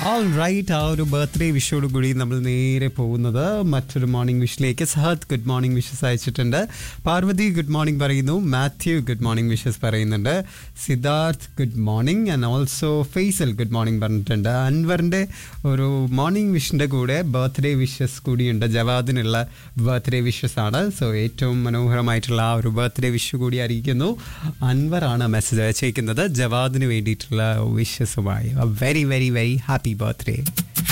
all right ആ ഒരു birthday വിഷോട് കൂടി നമ്മൾ നേരെ പോകുന്നത് മറ്റൊരു മോർണിംഗ് വിഷിലേക്ക് സഹദ് ഗുഡ് മോർണിംഗ് വിഷസ് അയച്ചിട്ടുണ്ട് പാർവതി ഗുഡ് മോർണിംഗ് പറയുന്നു മാത്യു ഗുഡ് മോർണിംഗ് വിഷസ് പറയുന്നുണ്ട് Siddharth good morning and also Faisal good morning പറഞ്ഞിട്ടുണ്ട് അൻവറിൻ്റെ ഒരു മോർണിംഗ് വിഷിൻ്റെ കൂടെ ബർത്ത്ഡേ വിഷസ് കൂടിയുണ്ട് ജവാദിനുള്ള ബർത്ത്ഡേ വിഷസ് ആണ് സോ ഏറ്റവും മനോഹരമായിട്ടുള്ള ആ ഒരു ബർത്ത്ഡേ വിഷ് കൂടി അറിയിക്കുന്നു അൻവറാണ് മെസ്സേജ് അയച്ചേക്കുന്നത് ജവാദിന് വേണ്ടിയിട്ടുള്ള വിഷസുമായി very very very happy birthday